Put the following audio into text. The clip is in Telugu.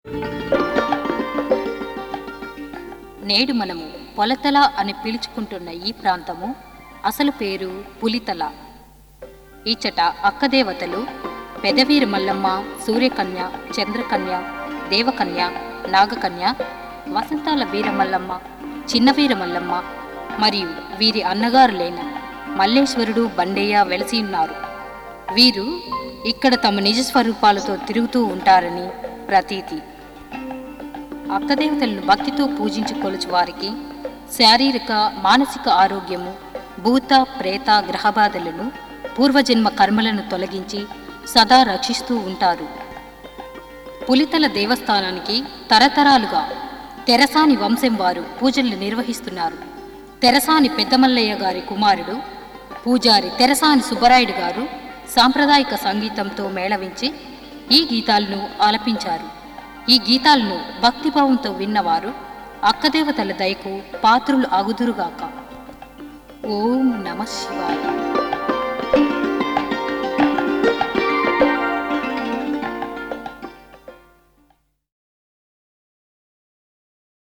నేడు మనము పొలతల అని పిలుచుకుంటున్న ఈ ప్రాంతము అసలు పేరు పులితల ఈచట అక్కదేవతలు పెదవీర మల్లమ్మ సూర్యకన్య చంద్రకన్య దేవకన్య నాగకన్య వసంతాల వీరమల్లమ్మ చిన్న వీరమల్లమ్మ మరియు వీరి అన్నగారులైన మల్లేశ్వరుడు బండయ్య వెలసి ఉన్నారు వీరు ఇక్కడ తమ నిజ స్వరూపాలతో తిరుగుతూ ఉంటారని ప్రతీతి అక్కదేవతలను భక్తితో పూజించి కొలుచు వారికి శారీరక మానసిక ఆరోగ్యము భూత ప్రేత గ్రహబాధలను పూర్వజన్మ కర్మలను తొలగించి సదా రక్షిస్తూ ఉంటారు పులితల దేవస్థానానికి తరతరాలుగా తెరసాని వంశం వారు పూజలు నిర్వహిస్తున్నారు తెరసాని పెద్దమల్లయ్య గారి కుమారుడు పూజారి తెరసాని సుబ్బరాయుడు గారు సాంప్రదాయిక సంగీతంతో మేళవించి ఈ గీతాలను ఆలపించారు ఈ గీతాలను భక్తిభావంతో విన్నవారు అక్కదేవతల దయకు పాత్రులు అగుదురుగాక ఓం నమ శివాయ